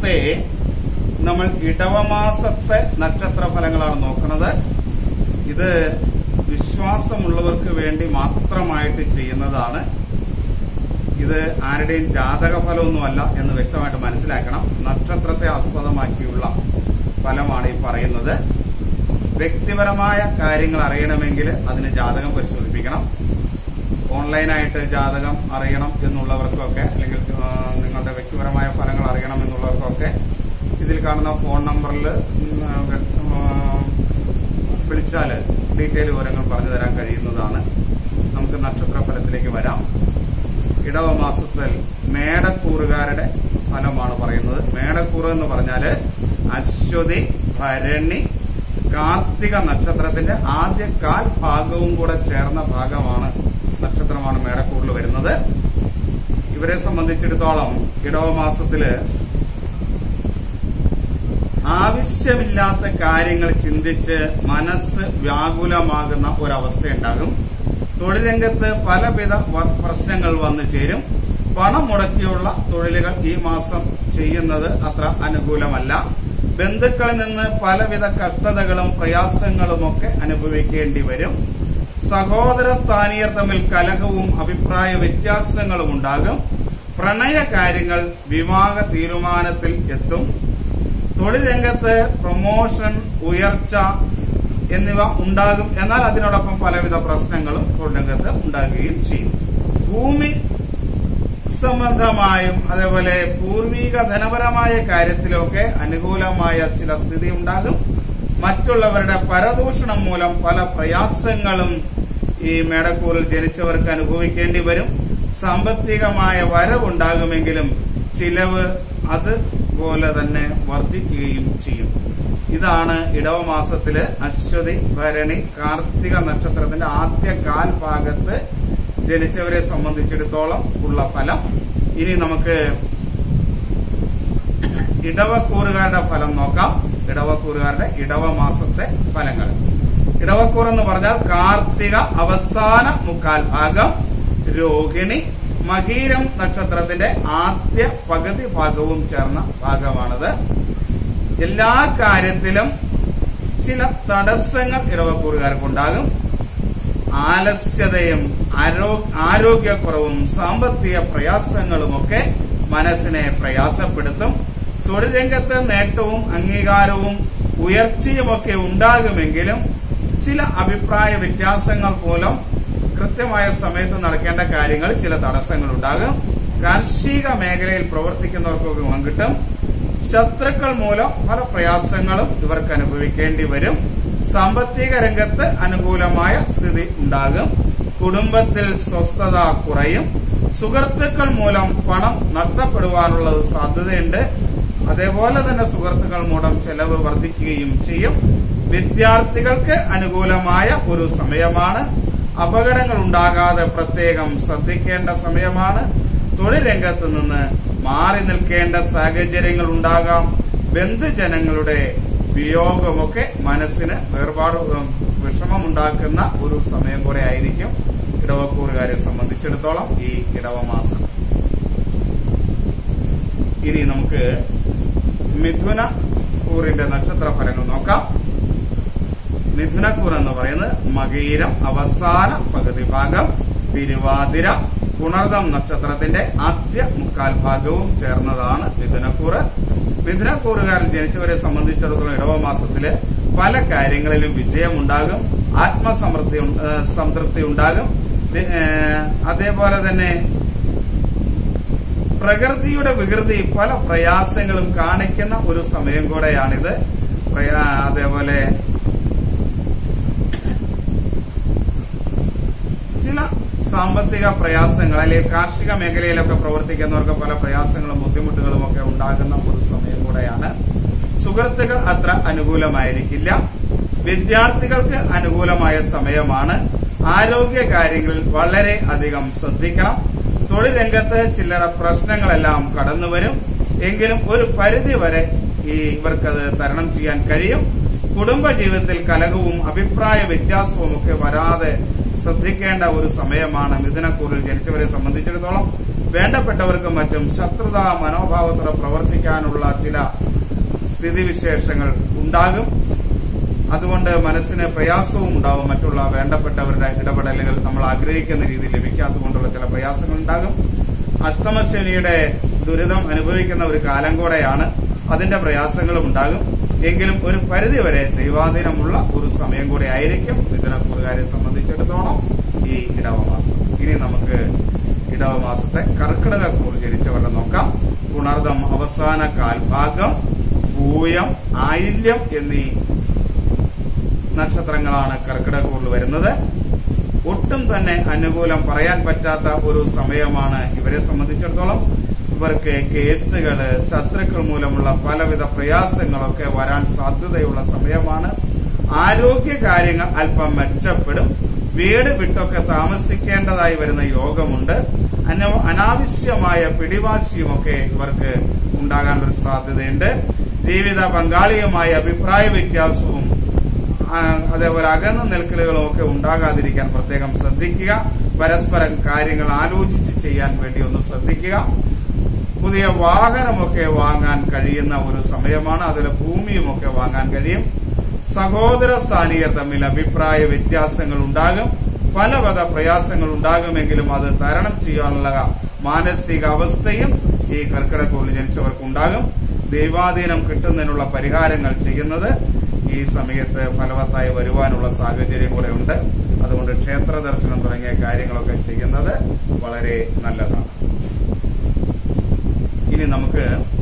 മാസത്തെ നമ്മൾ ഇടവമാസത്തെ നക്ഷത്ര ഫലങ്ങളാണ് നോക്കുന്നത് ഇത് വിശ്വാസമുള്ളവർക്ക് വേണ്ടി മാത്രമായിട്ട് ചെയ്യുന്നതാണ് ഇത് ആരുടെയും ജാതക ഫലമൊന്നുമല്ല എന്ന് വ്യക്തമായിട്ട് മനസ്സിലാക്കണം നക്ഷത്രത്തെ ആസ്പദമാക്കിയുള്ള ഫലമാണ് ഈ പറയുന്നത് വ്യക്തിപരമായ കാര്യങ്ങൾ അറിയണമെങ്കിൽ അതിന് ജാതകം പരിശോധിപ്പിക്കണം ഓൺലൈനായിട്ട് ജാതകം അറിയണം എന്നുള്ളവർക്കൊക്കെ അല്ലെങ്കിൽ ആ, നിങ്ങളുടെ വ്യക്തിപരമായ ഫലങ്ങൾ അറിയണം എന്നുള്ളവർക്കൊക്കെ ഇതിൽ കാണുന്ന ഫോൺ നമ്പറിൽ വിളിച്ചാൽ ഡീറ്റെയിൽ വിവരങ്ങൾ പറഞ്ഞു തരാൻ കഴിയുന്നതാണ് നമുക്ക് നക്ഷത്ര ഫലത്തിലേക്ക് വരാം ഇടവ മാസത്തിൽ മേടക്കൂറുകാരുടെ ഫലമാണ് പറയുന്നത് മേടക്കൂറ് എന്ന് പറഞ്ഞാല് അശ്വതി ഭരണി കാർത്തിക നക്ഷത്രത്തിന്റെ ആദ്യ കാൽ ഭാഗവും കൂടെ ചേർന്ന ഭാഗമാണ് നക്ഷത്രമാണ് മേടക്കൂറിൽ വരുന്നത് ഇവരെ സംബന്ധിച്ചിടത്തോളം ഇടവ മാസത്തില് ആവശ്യമില്ലാത്ത കാര്യങ്ങൾ ചിന്തിച്ച് മനസ്സ് വ്യാകുലമാകുന്ന ഒരവസ്ഥയുണ്ടാകും തൊഴിൽ രംഗത്ത് പലവിധ വ- പ്രശ്നങ്ങൾ വന്നു ചേരും പണം മുടക്കിയുള്ള തൊഴിലുകൾ ഈ മാസം ചെയ്യുന്നത് അത്ര അനുകൂലമല്ല ബന്ധുക്കളിൽ നിന്ന് പലവിധ കഷ്ടതകളും പ്രയാസങ്ങളുമൊക്കെ അനുഭവിക്കേണ്ടി വരും സഹോദര സ്ഥാനീയർ തമ്മിൽ കലഹവും അഭിപ്രായ വ്യത്യാസങ്ങളും ഉണ്ടാകും പ്രണയ കാര്യങ്ങൾ വിവാഹ തീരുമാനത്തിൽ എത്തും തൊഴിൽ രംഗത്ത് പ്രൊമോഷൻ ഉയർച്ച എന്നിവ ഉണ്ടാകും എന്നാൽ അതിനോടൊപ്പം പലവിധ പ്രശ്നങ്ങളും തൊഴിൽ രംഗത്ത് ഉണ്ടാകുകയും ചെയ്യും ഭൂമി സംബന്ധമായും അതേപോലെ പൂർവീക ധനപരമായ കാര്യത്തിലൊക്കെ അനുകൂലമായ ചില സ്ഥിതി ഉണ്ടാകും മറ്റുള്ളവരുടെ പരദൂഷണം മൂലം പല പ്രയാസങ്ങളും ഈ മേടക്കൂറിൽ ജനിച്ചവർക്ക് അനുഭവിക്കേണ്ടി വരും സാമ്പത്തികമായ വരവുണ്ടാകുമെങ്കിലും ചിലവ് അതുപോലെ തന്നെ വർദ്ധിക്കുകയും ചെയ്യും ഇതാണ് ഇടവ മാസത്തില് അശ്വതി ഭരണി കാർത്തിക നക്ഷത്രത്തിന്റെ ആദ്യ കാൽ ഭാഗത്ത് ജനിച്ചവരെ സംബന്ധിച്ചിടത്തോളം ഉള്ള ഫലം ഇനി നമുക്ക് ഇടവക്കൂറുകാരുടെ ഫലം നോക്കാം ഇടവക്കൂറുകാരുടെ ഇടവ മാസത്തെ ഫലങ്ങൾ ഇടവക്കൂർ എന്ന് പറഞ്ഞാൽ കാർത്തിക അവസാന മുക്കാൽ ഭാഗം രോഹിണി മകീരം നക്ഷത്രത്തിന്റെ ആദ്യ പകുതി ഭാഗവും ചേർന്ന ഭാഗമാണത് എല്ലാ കാര്യത്തിലും ചില തടസ്സങ്ങൾ ഇടവക്കൂറുകാർക്കുണ്ടാകും ആലസ്യതയും ആരോ- ആരോഗ്യക്കുറവും സാമ്പത്തിക പ്രയാസങ്ങളുമൊക്കെ മനസ്സിനെ പ്രയാസപ്പെടുത്തും തൊഴിൽ രംഗത്ത് നേട്ടവും അംഗീകാരവും ഉയർച്ചയുമൊക്കെ ഉണ്ടാകുമെങ്കിലും ചില അഭിപ്രായ വ്യത്യാസങ്ങൾ മൂലം കൃത്യമായ സമയത്ത് നടക്കേണ്ട കാര്യങ്ങൾ ചില തടസ്സങ്ങൾ ഉണ്ടാകും കാർഷിക മേഖലയിൽ പ്രവർത്തിക്കുന്നവർക്കൊക്കെ ഗുണം കിട്ടും ശത്രുക്കൾ മൂലം പല പ്രയാസങ്ങളും ഇവർക്ക് അനുഭവിക്കേണ്ടി വരും സാമ്പത്തിക രംഗത്ത് അനുകൂലമായ സ്ഥിതി ഉണ്ടാകും കുടുംബത്തിൽ സ്വസ്ഥത കുറയും സുഹൃത്തുക്കൾ മൂലം പണം നഷ്ടപ്പെടുവാനുള്ള സാധ്യതയുണ്ട് അതേപോലെ തന്നെ സുഹൃത്തുക്കൾ മൂലം ചെലവ് വർദ്ധിക്കുകയും ചെയ്യും വിദ്യാർത്ഥികൾക്ക് അനുകൂലമായ ഒരു സമയമാണ് അപകടങ്ങൾ ഉണ്ടാകാതെ പ്രത്യേകം ശ്രദ്ധിക്കേണ്ട സമയമാണ് തൊഴിൽ രംഗത്ത് നിന്ന് മാറി നിൽക്കേണ്ട സാഹചര്യങ്ങൾ ഉണ്ടാകാം ബന്ധുജനങ്ങളുടെ വിയോഗമൊക്കെ മനസ്സിന് വേർപാട് ഉം, വിഷമമുണ്ടാക്കുന്ന ഒരു സമയം കൂടെ ആയിരിക്കും ഇടവക്കൂറുകാരെ സംബന്ധിച്ചിടത്തോളം ഈ ഇടവമാസം ഇനി നമുക്ക് മിഥുന കൂറിന്റെ നക്ഷത്ര ഫലങ്ങൾ നോക്കാം മിഥുനക്കൂർ എന്ന് പറയുന്നത് മകീരം അവസാന പകുതി ഭാഗം തിരുവാതിര പുണർദം നക്ഷത്രത്തിന്റെ ആദ്യ മുക്കാൽ ഭാഗവും ചേർന്നതാണ് മിഥുനക്കൂറ് മിഥുനക്കൂറുകാരിൽ ജനിച്ചവരെ സംബന്ധിച്ചിടത്തോളം ഇടവ മാസത്തില് പല കാര്യങ്ങളിലും വിജയമുണ്ടാകും ആത്മസമൃദ്ധി ഉണ്ട- ഏഹ് സംതൃപ്തി ഉണ്ടാകും ദി- ഏഹ് അതേപോലെ തന്നെ പ്രകൃതിയുടെ വികൃതി പല പ്രയാസങ്ങളും കാണിക്കുന്ന ഒരു സമയം കൂടെയാണിത് പ്രയാ- അതേപോലെ ചില സാമ്പത്തിക പ്രയാസങ്ങൾ അല്ലെങ്കിൽ കാർഷിക മേഖലയിലൊക്കെ പ്രവർത്തിക്കുന്നവർക്ക് പല പ്രയാസങ്ങളും ബുദ്ധിമുട്ടുകളും ഒക്കെ ഉണ്ടാകുന്ന ഒരു സമയം കൂടെയാണ് സുഹൃത്തുക്കൾ അത്ര അനുകൂലമായിരിക്കില്ല വിദ്യാർത്ഥികൾക്ക് അനുകൂലമായ സമയമാണ് ആരോഗ്യ കാര്യങ്ങളിൽ വളരെ അധികം ശ്രദ്ധിക്കണം തൊഴിൽ രംഗത്ത് ചില്ലറ പ്രശ്നങ്ങളെല്ലാം കടന്നു വരും എങ്കിലും ഒരു പരിധി വരെ ഈ ഇവർക്കത് തരണം ചെയ്യാൻ കഴിയും കുടുംബജീവിതത്തിൽ കലഹവും അഭിപ്രായ വ്യത്യാസവും ഒക്കെ വരാതെ ശ്രദ്ധിക്കേണ്ട ഒരു സമയമാണ് മിഥുനക്കൂറിൽ ജനിച്ചവരെ സംബന്ധിച്ചിടത്തോളം വേണ്ടപ്പെട്ടവർക്കും മറ്റും ശത്രുതാ മനോഭാവത്തോടെ പ്രവർത്തിക്കാനുള്ള ചില സ്ഥിതിവിശേഷങ്ങൾ ഉണ്ടാകും അതുകൊണ്ട് മനസ്സിന് പ്രയാസവും ഉണ്ടാവും മറ്റുള്ള വേണ്ടപ്പെട്ടവരുടെ ഇടപെടലുകൾ നമ്മൾ ആഗ്രഹിക്കുന്ന രീതിയിൽ ലഭിക്കാത്തതുകൊണ്ടുള്ള ചില പ്രയാസങ്ങൾ ഉണ്ടാകും അഷ്ടമശനിയുടെ ദുരിതം അനുഭവിക്കുന്ന ഒരു കാലം കൂടെയാണ് അതിന്റെ പ്രയാസങ്ങളും ഉണ്ടാകും എങ്കിലും ഒരു പരിധിവരെ ദൈവാധീനമുള്ള ഒരു സമയം കൂടെ ആയിരിക്കും മിഥുനക്കൂറുകാരെ സംബന്ധിച്ചിടത്തോളം ഈ ഇടവമാസം ഇനി നമുക്ക് ഇടവമാസത്തെ കർക്കിടക കൂറ് ജനിച്ചവരുടെ നോക്കാം പുണർദം അവസാന കാൽഭാഗം പൂയം ആയില്യം എന്നീ നക്ഷത്രങ്ങളാണ് കർക്കിടകൂറിൽ വരുന്നത് ഒട്ടും തന്നെ അനുകൂലം പറയാൻ പറ്റാത്ത ഒരു സമയമാണ് ഇവരെ സംബന്ധിച്ചിടത്തോളം ഇവർക്ക് കേസുകള് ശത്രുക്കൾ മൂലമുള്ള പലവിധ പ്രയാസങ്ങളൊക്കെ വരാൻ സാധ്യതയുള്ള സമയമാണ് ആരോഗ്യ കാര്യങ്ങൾ അല്പം മെച്ചപ്പെടും വീട് വിട്ടൊക്കെ താമസിക്കേണ്ടതായി വരുന്ന യോഗമുണ്ട് അന- അനാവശ്യമായ പിടിവാശിയുമൊക്കെ ഇവർക്ക് ഉണ്ടാകാൻ ഒരു സാധ്യതയുണ്ട് ജീവിത പങ്കാളിയുമായ അഭിപ്രായ വ്യത്യാസവും ആ, അതേപോലെ അകന്നു നിൽക്കലുകളും ഒക്കെ ഉണ്ടാകാതിരിക്കാൻ പ്രത്യേകം ശ്രദ്ധിക്കുക പരസ്പരം കാര്യങ്ങൾ ആലോചിച്ച് ചെയ്യാൻ വേണ്ടി ഒന്ന് ശ്രദ്ധിക്കുക പുതിയ വാഹനമൊക്കെ വാങ്ങാൻ കഴിയുന്ന ഒരു സമയമാണ് അതിൽ ഭൂമിയുമൊക്കെ വാങ്ങാൻ കഴിയും സഹോദര സ്ഥാനികർ തമ്മിൽ അഭിപ്രായ വ്യത്യാസങ്ങൾ ഉണ്ടാകും പലവിധ പ്രയാസങ്ങൾ ഉണ്ടാകുമെങ്കിലും അത് തരണം ചെയ്യാനുള്ള മാനസിക അവസ്ഥയും ഈ കർക്കിടകോളിൽ ജനിച്ചവർക്ക് ഉണ്ടാകും ദൈവാധീനം കിട്ടുന്നതിനുള്ള പരിഹാരങ്ങൾ ചെയ്യുന്നത് ഈ സമയത്ത് ഫലവത്തായി വരുവാനുള്ള സാഹചര്യം കൂടെ ഉണ്ട് അതുകൊണ്ട് ക്ഷേത്ര ദർശനം തുടങ്ങിയ കാര്യങ്ങളൊക്കെ ചെയ്യുന്നത് വളരെ നല്ലതാണ് ഇനി നമുക്ക്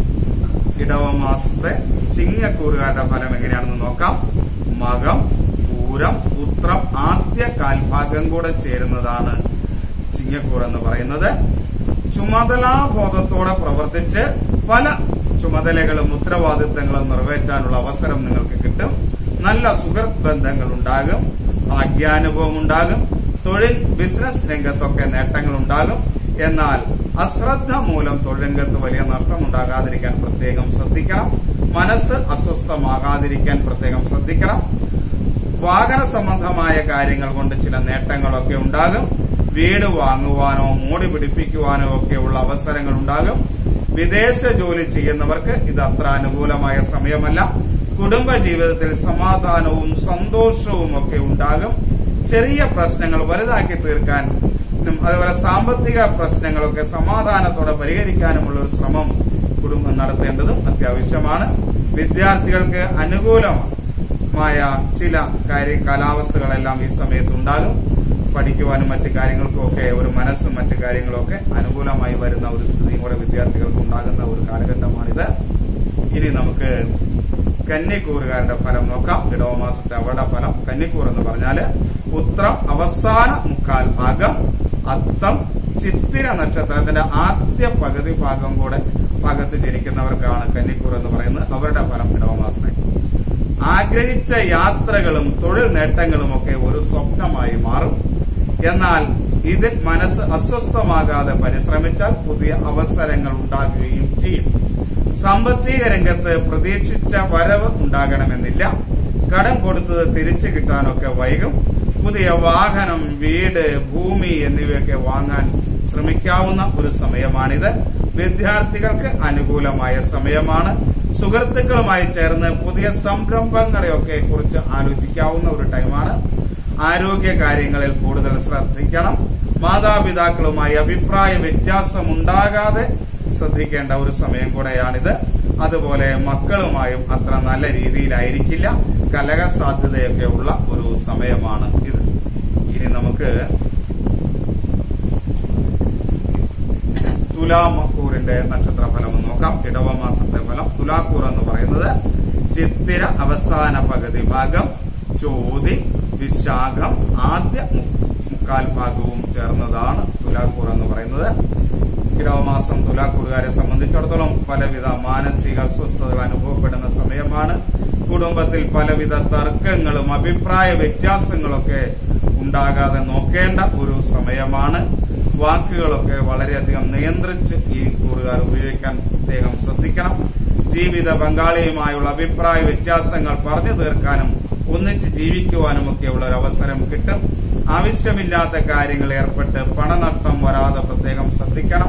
ഇടവ മാസത്തെ ചിങ്ങക്കൂറുകാരുടെ ഫലം എങ്ങനെയാണെന്ന് നോക്കാം മകം പൂരം ഉത്രം ആദ്യ കാൽഭാഗം കൂടെ ചേരുന്നതാണ് ചിങ്ങക്കൂർ എന്ന് പറയുന്നത് ചുമതലാബോധത്തോടെ പ്രവർത്തിച്ച് പല ചുമതലകളും ഉത്തരവാദിത്തങ്ങളും നിറവേറ്റാനുള്ള അവസരം നിങ്ങൾക്ക് കിട്ടും നല്ല സുഹൃത്ത് ബന്ധങ്ങൾ ഉണ്ടാകും ഭാഗ്യാനുഭവം ഉണ്ടാകും തൊഴിൽ ബിസിനസ് രംഗത്തൊക്കെ നേട്ടങ്ങൾ ഉണ്ടാകും എന്നാൽ അശ്രദ്ധ മൂലം തൊഴിൽ രംഗത്ത് വലിയ നഷ്ടം ഉണ്ടാകാതിരിക്കാൻ പ്രത്യേകം ശ്രദ്ധിക്കണം മനസ്സ് അസ്വസ്ഥമാകാതിരിക്കാൻ പ്രത്യേകം ശ്രദ്ധിക്കണം വാഹന സംബന്ധമായ കാര്യങ്ങൾ കൊണ്ട് ചില നേട്ടങ്ങളൊക്കെ ഉണ്ടാകും വീട് വാങ്ങുവാനോ മൂടി പിടിപ്പിക്കുവാനോ ഒക്കെയുള്ള അവസരങ്ങൾ ഉണ്ടാകും വിദേശ ജോലി ചെയ്യുന്നവർക്ക് ഇത് അത്ര അനുകൂലമായ സമയമല്ല കുടുംബ ജീവിതത്തിൽ സമാധാനവും സന്തോഷവും ഒക്കെ ഉണ്ടാകും ചെറിയ പ്രശ്നങ്ങൾ വലുതാക്കി തീർക്കാൻ ഉം, അതുപോലെ സാമ്പത്തിക പ്രശ്നങ്ങളൊക്കെ സമാധാനത്തോടെ പരിഹരിക്കാനുമുള്ള ഒരു ശ്രമം കുടുംബം നടത്തേണ്ടതും അത്യാവശ്യമാണ് വിദ്യാർത്ഥികൾക്ക് അനുകൂലമായ ചില കാര്യ കാലാവസ്ഥകളെല്ലാം ഈ സമയത്ത് ഉണ്ടാകും പഠിക്കുവാനും മറ്റു കാര്യങ്ങൾക്കും ഒക്കെ ഒരു മനസ്സും മറ്റു കാര്യങ്ങളൊക്കെ അനുകൂലമായി വരുന്ന ഒരു സ്ഥിതിയും കൂടെ വിദ്യാർത്ഥികൾക്ക് ഉണ്ടാകുന്ന ഒരു കാലഘട്ടമാണിത് ഇനി നമുക്ക് കന്നിക്കൂറുകാരുടെ ഫലം നോക്കാം ഇടവമാസത്തെ അവരുടെ ഫലം കന്നിക്കൂർ എന്ന് പറഞ്ഞാല് ഉത്രം അവസാന മുക്കാൽ ഭാഗം അത്തം ചിത്തിര നക്ഷത്രത്തിന്റെ ആദ്യ പകുതി ഭാഗം കൂടെ ഭാഗത്ത് ജനിക്കുന്നവർക്കാണ് കന്നിക്കൂർ എന്ന് പറയുന്നത് അവരുടെ ഫലം ഇടവമാസത്തെ ആഗ്രഹിച്ച യാത്രകളും തൊഴിൽ നേട്ടങ്ങളും ഒക്കെ ഒരു സ്വപ്നമായി മാറും എന്നാൽ ഇതിൽ മനസ്സ് അസ്വസ്ഥമാകാതെ പരിശ്രമിച്ചാൽ പുതിയ അവസരങ്ങൾ ഉണ്ടാകുകയും ചെയ്യും സാമ്പത്തിക രംഗത്ത് പ്രതീക്ഷിച്ച വരവ് ഉണ്ടാകണമെന്നില്ല കടം കൊടുത്തത് തിരിച്ചു കിട്ടാനൊക്കെ വൈകും പുതിയ വാഹനം വീട് ഭൂമി എന്നിവയൊക്കെ വാങ്ങാൻ ശ്രമിക്കാവുന്ന ഒരു സമയമാണിത് വിദ്യാർത്ഥികൾക്ക് അനുകൂലമായ സമയമാണ് സുഹൃത്തുക്കളുമായി ചേർന്ന് പുതിയ സംരംഭങ്ങളെയൊക്കെ കുറിച്ച് ആലോചിക്കാവുന്ന ഒരു ടൈമാണ് ആരോഗ്യ കാര്യങ്ങളിൽ കൂടുതൽ ശ്രദ്ധിക്കണം മാതാപിതാക്കളുമായി അഭിപ്രായ വ്യത്യാസം ഉണ്ടാകാതെ ശ്രദ്ധിക്കേണ്ട ഒരു സമയം കൂടെയാണിത് അതുപോലെ മക്കളുമായും അത്ര നല്ല രീതിയിലായിരിക്കില്ല കലക സാധ്യതയൊക്കെ ഉള്ള ഒരു സമയമാണ് ഇത് ഇനി നമുക്ക് തുലാമക്കൂറിന്റെ നക്ഷത്ര ഫലം ഒന്ന് നോക്കാം ഇടവ മാസത്തെ ഫലം തുലാക്കൂർ എന്ന് പറയുന്നത് ചിത്തിര അവസാന പകുതി ഭാഗം ചോതി വിശാഖം ആദ്യ മു- മുക്കാൽ ഭാഗവും ചേർന്നതാണ് തുലാക്കൂർ എന്ന് പറയുന്നത് ഇടവമാസം തുലാക്കൂറുകാരെ സംബന്ധിച്ചിടത്തോളം പലവിധ മാനസിക അസ്വസ്ഥതകൾ അനുഭവപ്പെടുന്ന സമയമാണ് കുടുംബത്തിൽ പലവിധ തർക്കങ്ങളും അഭിപ്രായ വ്യത്യാസങ്ങളൊക്കെ ഉണ്ടാകാതെ നോക്കേണ്ട ഒരു സമയമാണ് വാക്കുകളൊക്കെ വളരെയധികം നിയന്ത്രിച്ച് ഈ കൂറുകാർ ഉപയോഗിക്കാൻ പ്രത്യേകം ശ്രദ്ധിക്കണം ജീവിത പങ്കാളിയുമായുള്ള അഭിപ്രായ വ്യത്യാസങ്ങൾ പറഞ്ഞു തീർക്കാനും ഒന്നിച്ച് ജീവിക്കുവാനും ഒക്കെയുള്ള ഒരു അവസരം കിട്ടും ആവശ്യമില്ലാത്ത കാര്യങ്ങൾ ഏർപ്പെട്ട് പണനഷ്ടം വരാതെ പ്രത്യേകം ശ്രദ്ധിക്കണം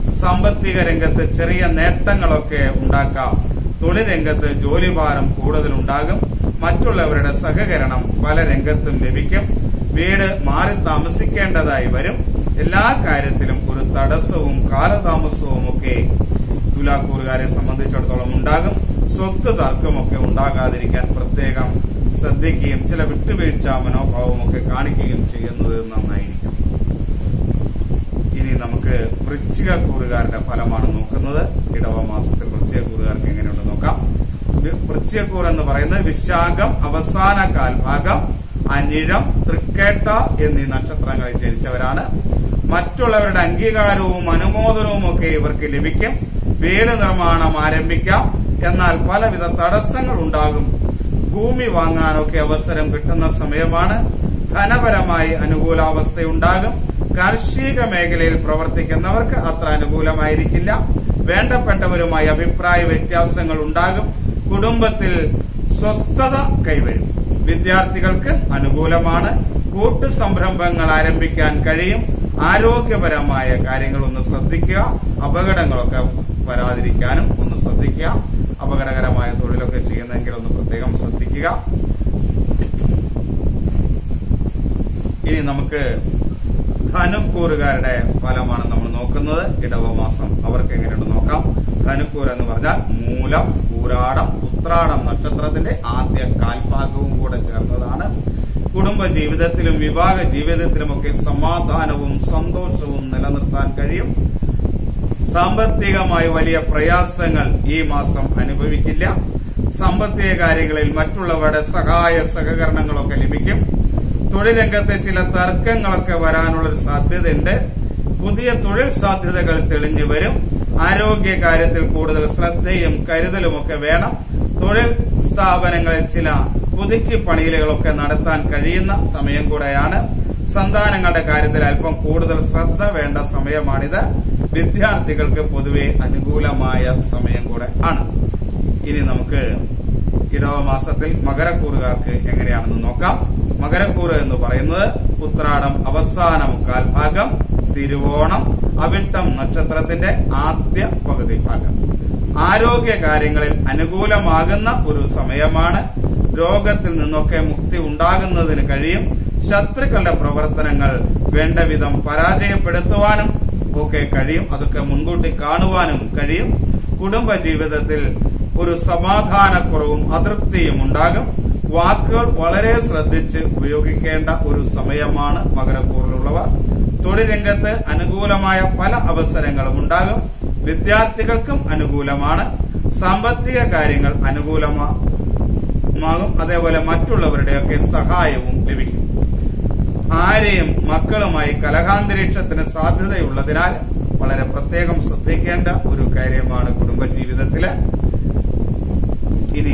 സാമ്പത്തിക രംഗത്ത് ചെറിയ നേട്ടങ്ങളൊക്കെ ഉണ്ടാക്കാം തൊഴിൽ രംഗത്ത് ജോലിഭാരം കൂടുതൽ ഉണ്ടാകും മറ്റുള്ളവരുടെ സഹകരണം പല രംഗത്തും ലഭിക്കും വീട് മാറി താമസിക്കേണ്ടതായി വരും എല്ലാ കാര്യത്തിലും ഒരു തടസ്സവും കാലതാമസവും ഒക്കെ തുലാക്കൂറുകാരെ സംബന്ധിച്ചിടത്തോളം ഉണ്ടാകും സ്വത്ത് തർക്കമൊക്കെ ഉണ്ടാകാതിരിക്കാൻ പ്രത്യേകം ശ്രദ്ധിക്കുകയും ചില വിട്ടുവീഴ്ച മനോഭാവം ഒക്കെ കാണിക്കുകയും ചെയ്യുന്നത് നന്നായിരിക്കും ഇനി നമുക്ക് വൃശ്ചിക കൂറുകാരുടെ ഫലമാണ് നോക്കുന്നത് ഇടവ മാസത്തിൽ വൃശ്ചിക കൂറുകാർക്ക് എങ്ങനെയുണ്ട് നോക്കാം വൃശ്ചിക കൂർ എന്ന് പറയുന്നത് വിശാഖം അവസാന കാൽഭാഗം അനിഴം തൃക്കേട്ട എന്നീ നക്ഷത്രങ്ങളിൽ ജനിച്ചവരാണ് മറ്റുള്ളവരുടെ അംഗീകാരവും അനുമോദനവും ഒക്കെ ഇവർക്ക് ലഭിക്കും വീട് നിർമ്മാണം ആരംഭിക്കാം എന്നാൽ പലവിധ തടസ്സങ്ങൾ ഉണ്ടാകും ഭൂമി വാങ്ങാനൊക്കെ അവസരം കിട്ടുന്ന സമയമാണ് ധനപരമായി അനുകൂലാവസ്ഥയുണ്ടാകും കാർഷിക മേഖലയിൽ പ്രവർത്തിക്കുന്നവർക്ക് അത്ര അനുകൂലമായിരിക്കില്ല വേണ്ടപ്പെട്ടവരുമായി അഭിപ്രായ വ്യത്യാസങ്ങൾ ഉണ്ടാകും കുടുംബത്തിൽ സ്വസ്ഥത കൈവരും വിദ്യാർത്ഥികൾക്ക് അനുകൂലമാണ് കൂട്ടു സംരംഭങ്ങൾ ആരംഭിക്കാൻ കഴിയും ആരോഗ്യപരമായ കാര്യങ്ങൾ ഒന്ന് ശ്രദ്ധിക്കുക അപകടങ്ങളൊക്കെ വരാതിരിക്കാനും ഒന്ന് ശ്രദ്ധിക്കുക അപകടകരമായ തൊഴിലൊക്കെ ചെയ്യുന്നെങ്കിൽ ഒന്ന് പ്രത്യേകം ശ്രദ്ധിക്കുക ഇനി നമുക്ക് ധനുക്കൂറുകാരുടെ ഫലമാണ് നമ്മൾ നോക്കുന്നത് ഇടവമാസം അവർക്ക് എങ്ങനെയുണ്ട് നോക്കാം ധനുക്കൂർ എന്ന് പറഞ്ഞാൽ മൂലം പൂരാടം ഉത്രാടം നക്ഷത്രത്തിന്റെ ആദ്യ കാൽഭാഗവും കൂടെ ചേർന്നതാണ് കുടുംബ ജീവിതത്തിലും വിവാഹ ജീവിതത്തിലുമൊക്കെ സമാധാനവും സന്തോഷവും നിലനിർത്താൻ കഴിയും സാമ്പത്തികമായി വലിയ പ്രയാസങ്ങൾ ഈ മാസം അനുഭവിക്കില്ല സാമ്പത്തിക കാര്യങ്ങളിൽ മറ്റുള്ളവരുടെ സഹായ സഹകരണങ്ങളൊക്കെ ലഭിക്കും തൊഴിൽ രംഗത്തെ ചില തർക്കങ്ങളൊക്കെ വരാനുള്ള ഒരു സാധ്യതയുണ്ട് പുതിയ തൊഴിൽ സാധ്യതകൾ തെളിഞ്ഞു വരും ആരോഗ്യ കാര്യത്തിൽ കൂടുതൽ ശ്രദ്ധയും കരുതലുമൊക്കെ വേണം തൊഴിൽ സ്ഥാപനങ്ങളിൽ ചില പുതുക്കി പണിയിലുകളൊക്കെ നടത്താൻ കഴിയുന്ന സമയം കൂടെയാണ് സന്താനങ്ങളുടെ കാര്യത്തിൽ അല്പം കൂടുതൽ ശ്രദ്ധ വേണ്ട സമയമാണിത് വിദ്യാർത്ഥികൾക്ക് പൊതുവെ അനുകൂലമായ സമയം കൂടെ ആണ് ഇനി നമുക്ക് ഇടവ മാസത്തിൽ മകരക്കൂറുകാർക്ക് എങ്ങനെയാണെന്ന് നോക്കാം മകരക്കൂറ് എന്ന് പറയുന്നത് ഉത്രാടം അവസാന മുക്കാൽ ഭാഗം തിരുവോണം അവിട്ടം നക്ഷത്രത്തിന്റെ ആദ്യ പകുതി ഭാഗം ആരോഗ്യ കാര്യങ്ങളിൽ അനുകൂലമാകുന്ന ഒരു സമയമാണ് രോഗത്തിൽ നിന്നൊക്കെ മുക്തി ഉണ്ടാകുന്നതിന് കഴിയും ശത്രുക്കളുടെ പ്രവർത്തനങ്ങൾ വേണ്ട വിധം പരാജയപ്പെടുത്തുവാനും ഒക്കെ കഴിയും അതൊക്കെ മുൻകൂട്ടി കാണുവാനും കഴിയും കുടുംബ ജീവിതത്തിൽ ഒരു സമാധാനക്കുറവും അതൃപ്തിയും ഉണ്ടാകും വാക്കുകൾ വളരെ ശ്രദ്ധിച്ച് ഉപയോഗിക്കേണ്ട ഒരു സമയമാണ് മകരക്കൂറിലുള്ളവർ തൊഴിൽ രംഗത്ത് അനുകൂലമായ പല അവസരങ്ങളും ഉണ്ടാകും വിദ്യാർത്ഥികൾക്കും അനുകൂലമാണ് സാമ്പത്തിക കാര്യങ്ങൾ അനുകൂലമാകും അതേപോലെ മറ്റുള്ളവരുടെയൊക്കെ സഹായവും ലഭിക്കും ഭാര്യയും മക്കളുമായി കലഹാന്തരീക്ഷത്തിന് സാധ്യതയുള്ളതിനാൽ വളരെ പ്രത്യേകം ശ്രദ്ധിക്കേണ്ട ഒരു കാര്യമാണ് കുടുംബജീവിതത്തില് ഇനി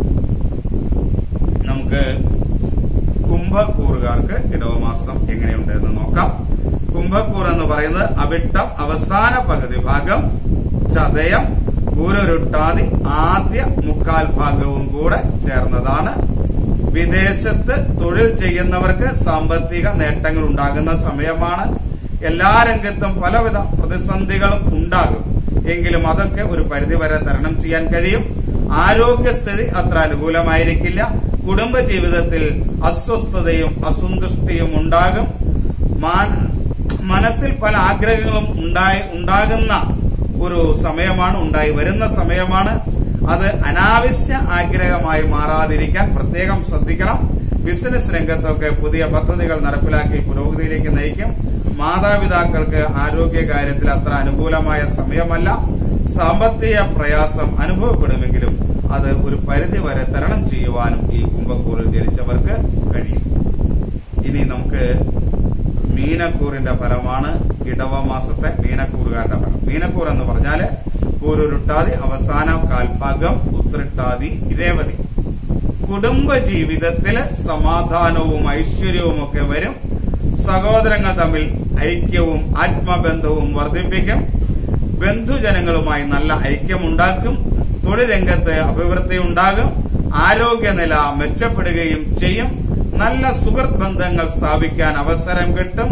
നമുക്ക് കുംഭക്കൂറുകാർക്ക് ഇടവമാസം എങ്ങനെയുണ്ട് എന്ന് നോക്കാം കുംഭക്കൂർ എന്ന് പറയുന്നത് അവിട്ടം അവസാന പകുതി ഭാഗം ചതയം കൂരൊരുട്ടാതി ആദ്യ മുക്കാൽ ഭാഗവും കൂടെ ചേർന്നതാണ് വിദേശത്ത് തൊഴിൽ ചെയ്യുന്നവർക്ക് സാമ്പത്തിക നേട്ടങ്ങൾ ഉണ്ടാകുന്ന സമയമാണ് എല്ലാ രംഗത്തും പലവിധ പ്രതിസന്ധികളും ഉണ്ടാകും എങ്കിലും അതൊക്കെ ഒരു പരിധിവരെ തരണം ചെയ്യാൻ കഴിയും ആരോഗ്യസ്ഥിതി അത്ര അനുകൂലമായിരിക്കില്ല കുടുംബ ജീവിതത്തിൽ അസ്വസ്ഥതയും അസന്തുഷ്ടിയും ഉണ്ടാകും മനസ്സിൽ പല ആഗ്രഹങ്ങളും ഉണ്ടായി ഉണ്ടാകുന്ന ഒരു സമയമാണ് ഉണ്ടായി വരുന്ന സമയമാണ് അത് അനാവശ്യ ആഗ്രഹമായി മാറാതിരിക്കാൻ പ്രത്യേകം ശ്രദ്ധിക്കണം ബിസിനസ് രംഗത്തൊക്കെ പുതിയ പദ്ധതികൾ നടപ്പിലാക്കി പുരോഗതിയിലേക്ക് നയിക്കും മാതാപിതാക്കൾക്ക് ആരോഗ്യ കാര്യത്തിൽ അത്ര അനുകൂലമായ സമയമല്ല സാമ്പത്തിക പ്രയാസം അനുഭവപ്പെടുമെങ്കിലും അത് ഒരു പരിധി വരെ തരണം ചെയ്യുവാനും ഈ കുംഭക്കൂറിൽ ജനിച്ചവർക്ക് കഴിയും ഇനി നമുക്ക് മീനക്കൂറിന്റെ ഫലമാണ് ഇടവ മാസത്തെ മീനക്കൂറുകാരുടെ ഫലം മീനക്കൂർ എന്ന് പറഞ്ഞാല് പൂരുരുട്ടാതി അവസാന കാൽഭാഗം ഉത്രിട്ടാതി രേവതി കുടുംബ ജീവിതത്തില് സമാധാനവും ഐശ്വര്യവും ഒക്കെ വരും സഹോദരങ്ങൾ തമ്മിൽ ഐക്യവും ആത്മബന്ധവും വർദ്ധിപ്പിക്കും ബന്ധുജനങ്ങളുമായി നല്ല ഐക്യമുണ്ടാക്കും തൊഴിൽ രംഗത്ത് അഭിവൃദ്ധി ഉണ്ടാകും ആരോഗ്യനില മെച്ചപ്പെടുകയും ചെയ്യും നല്ല സുഹൃത്ത് ബന്ധങ്ങൾ സ്ഥാപിക്കാൻ അവസരം കിട്ടും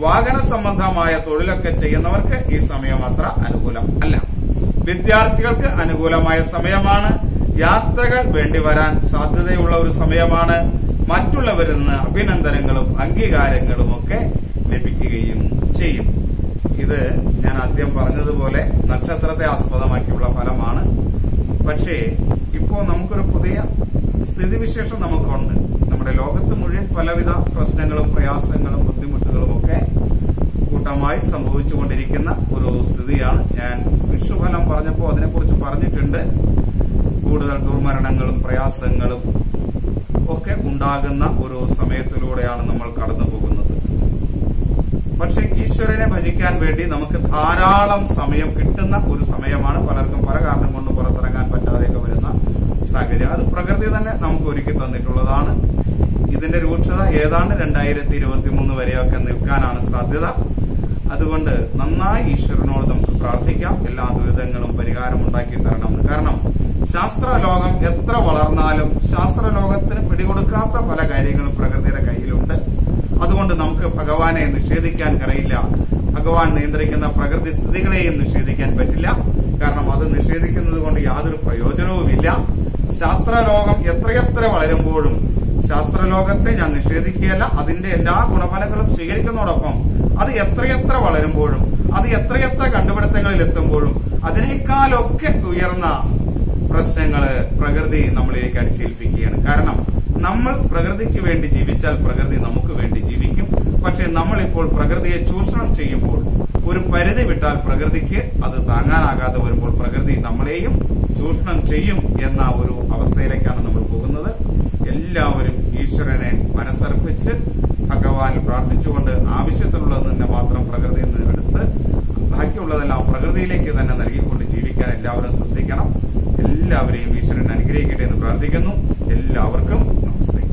വാഹന സംബന്ധമായ തൊഴിലൊക്കെ ചെയ്യുന്നവർക്ക് ഈ സമയം അത്ര അനുകൂലം അല്ല വിദ്യാർത്ഥികൾക്ക് അനുകൂലമായ സമയമാണ് യാത്രകൾ വേണ്ടി വരാൻ സാധ്യതയുള്ള ഒരു സമയമാണ് മറ്റുള്ളവരിൽ നിന്ന് അഭിനന്ദനങ്ങളും അംഗീകാരങ്ങളും ഒക്കെ ലഭിക്കുകയും ചെയ്യും ഇത് ഞാൻ ആദ്യം പറഞ്ഞതുപോലെ നക്ഷത്രത്തെ ആസ്പദമാക്കിയുള്ള ഫലമാണ് പക്ഷേ ഇപ്പോ നമുക്കൊരു പുതിയ സ്ഥിതിവിശേഷം നമുക്കുണ്ട് നമ്മുടെ ലോകത്ത് മുഴുവൻ പലവിധ പ്രശ്നങ്ങളും പ്രയാസങ്ങളും ബുദ്ധിമുട്ടുകളും ഒക്കെ കൂട്ടമായി സംഭവിച്ചുകൊണ്ടിരിക്കുന്ന ഒരു സ്ഥിതിയാണ് ഞാൻ വിഷുഫലം പറഞ്ഞപ്പോൾ അതിനെക്കുറിച്ച് പറഞ്ഞിട്ടുണ്ട് കൂടുതൽ ദുർമരണങ്ങളും പ്രയാസങ്ങളും ഒക്കെ ഉണ്ടാകുന്ന ഒരു സമയത്തിലൂടെയാണ് നമ്മൾ കടന്നു പോകുന്നത് പക്ഷെ ഈശ്വരനെ ഭജിക്കാൻ വേണ്ടി നമുക്ക് ധാരാളം സമയം കിട്ടുന്ന ഒരു സമയമാണ് പലർക്കും പല കാരണം കൊണ്ട് പുറത്തിറങ്ങാൻ പറ്റാതെയൊക്കെ വരുന്ന സാഹചര്യം അത് പ്രകൃതി തന്നെ നമുക്ക് ഒരുക്കി തന്നിട്ടുള്ളതാണ് ഇതിന്റെ രൂക്ഷത ഏതാണ്ട് രണ്ടായിരത്തി ഇരുപത്തി മൂന്ന് വരെയൊക്കെ നിൽക്കാനാണ് സാധ്യത അതുകൊണ്ട് നന്നായി ഈശ്വരനോട് നമുക്ക് പ്രാർത്ഥിക്കാം എല്ലാ ദുരിതങ്ങളും പരിഹാരം ഉണ്ടാക്കി തരണമെന്ന് കാരണം ശാസ്ത്രലോകം എത്ര വളർന്നാലും ശാസ്ത്രലോകത്തിന് പിടികൊടുക്കാത്ത പല കാര്യങ്ങളും പ്രകൃതിയുടെ കയ്യിലുണ്ട് അതുകൊണ്ട് നമുക്ക് ഭഗവാനെ നിഷേധിക്കാൻ കഴിയില്ല ഭഗവാൻ നിയന്ത്രിക്കുന്ന പ്രകൃതി സ്ഥിതികളെയും നിഷേധിക്കാൻ പറ്റില്ല കാരണം അത് നിഷേധിക്കുന്നത് കൊണ്ട് യാതൊരു പ്രയോജനവുമില്ല ശാസ്ത്രലോകം എത്രയെത്ര വളരുമ്പോഴും ശാസ്ത്രലോകത്തെ ഞാൻ നിഷേധിക്കുകയല്ല അതിന്റെ എല്ലാ ഗുണഫലങ്ങളും സ്വീകരിക്കുന്നതോടൊപ്പം അത് എത്രയെത്ര വളരുമ്പോഴും അത് എത്രയെത്ര കണ്ടുപിടുത്തങ്ങളിൽ എത്തുമ്പോഴും അതിനേക്കാളൊക്കെ ഉയർന്ന പ്രശ്നങ്ങള് പ്രകൃതി നമ്മളിലേക്ക് അടിച്ചേൽപ്പിക്കുകയാണ് കാരണം നമ്മൾ പ്രകൃതിക്ക് വേണ്ടി ജീവിച്ചാൽ പ്രകൃതി നമുക്ക് വേണ്ടി ജീവിക്കും പക്ഷെ നമ്മളിപ്പോൾ പ്രകൃതിയെ ചൂഷണം ചെയ്യുമ്പോൾ ഒരു പരിധി വിട്ടാൽ പ്രകൃതിക്ക് അത് താങ്ങാനാകാതെ വരുമ്പോൾ പ്രകൃതി നമ്മളെയും ചൂഷണം ചെയ്യും എന്ന ഒരു അവസ്ഥയിലേക്കാണ് നമ്മൾ പോകുന്നത് എല്ലാവരും ഈശ്വരനെ മനസ്സർപ്പിച്ച് ഭഗവാൻ പ്രാർത്ഥിച്ചുകൊണ്ട് ആവശ്യത്തിനുള്ളത് തന്നെ മാത്രം പ്രകൃതിയിൽ നിന്ന് എടുത്ത് ബാക്കിയുള്ളതെല്ലാം പ്രകൃതിയിലേക്ക് തന്നെ നൽകിക്കൊണ്ട് ജീവിക്കാൻ എല്ലാവരും ശ്രദ്ധിക്കണം എല്ലാവരെയും ഈശ്വരൻ അനുഗ്രഹിക്കട്ടെ എന്ന് പ്രാർത്ഥിക്കുന്നു എല്ലാവർക്കും നമസ്തേ